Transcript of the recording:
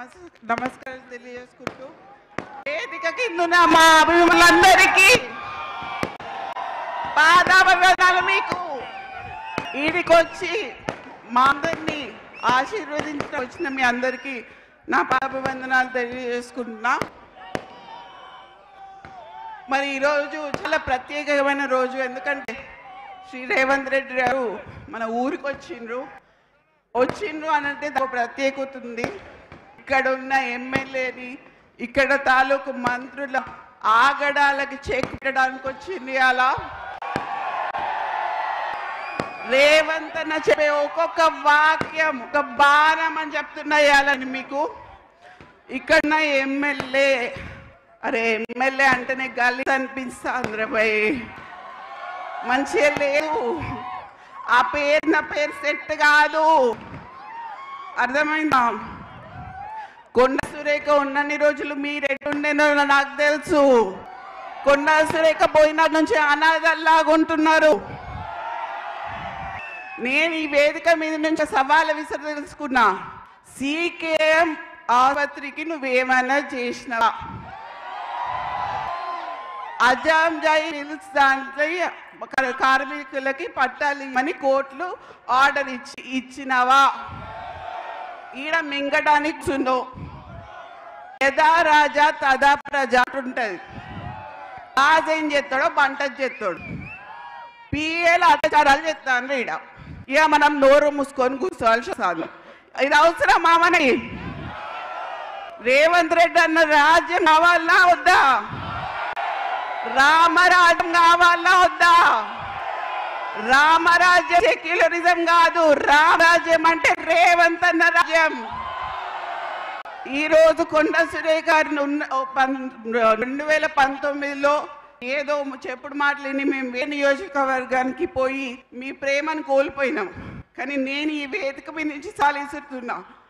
నమస్ నమస్కారం తెలియజేసుకుంటూ వేదిక కిందున్న మా అభిమానులందరికీ పాదాభివందనాలు మీకు ఈడికొచ్చి మా అందరినీ ఆశీర్వదించడం వచ్చిన మీ అందరికీ నా పాదాభివందనాలు తెలియజేసుకుంటున్నా మరి ఈరోజు చాలా ప్రత్యేకమైన రోజు ఎందుకంటే శ్రీ రేవంత్ రెడ్డి గారు మన ఊరికి వచ్చిండ్రు వచ్చిండ్రు అనంటే దానికి ఒక ప్రత్యేకత ఉంది ఇక్కడ ఉన్న ఎమ్మెల్యేని ఇక్కడ తాలూకు మంత్రుల ఆగడాలకి చెక్ పెట్టడానికి వచ్చింది అలా రేవంత్ అన్న చెప్పే ఒక్కొక్క వాక్యం ఒక బాణం అని చెప్తున్నా ఇవ్వాలని మీకు ఇక్కడ ఎమ్మెల్యే అరే ఎమ్మెల్యే అంటేనే గాలి అనిపిస్తుంది భయ్ మంచిగా లేదు ఆ పేరు నా పేరు సెట్ కాదు అర్థమైందా కొండ సురేఖ ఉన్నన్ని రోజులు మీరు ఎటుండేనో నాకు తెలుసు కొండ సురేఖ పోయిన నుంచి అనాథల్లాగా ఉంటున్నారు నేను ఈ వేదిక మీద నుంచి సవాలు విసరించుకున్నా సీకేఎం ఆసుపత్రికి నువ్వేమైనా చేసినావా అజాం జాయి మిల్స్ దాంట్లో క- కార్మికులకి పట్టాలు ఇవ్వమని కోర్టులు ఆర్డర్ ఇచ్చి ఇచ్చినావా ఈడ మింగడానికి చుందో యథా రాజా తదా ప్రజా ఉంటుంది రాజు ఏం చేస్తాడో పంట చేస్తాడు పిఏలు అత్యాచారాలు చేస్తాను ఈడ ఇక మనం నోరు మూసుకొని కూర్చోవాల్సి వస్తుంది ఇది అవసరం మామని రేవంత్ రెడ్డి అన్న రాజ్యం కావాలన్నా వద్దా రామరాజ్యం కావాలా వద్దా రామరాజ్యం సెక్యులరిజం కాదు రామరాజ్యం అంటే రేవంత్ అన్న రాజ్యం ఈ రోజు కొండ సురేఖ గారిని ఉన్న ఓ పన్- రెండు వేల పంతొమ్మిదిలో ఏదో చెప్పుడు మాటలు విని మేము వే నియోజకవర్గానికి పోయి మీ ప్రేమను కోల్పోయినాం కానీ నేను ఈ వేదిక మీద నుంచి సాలిస్తున్నా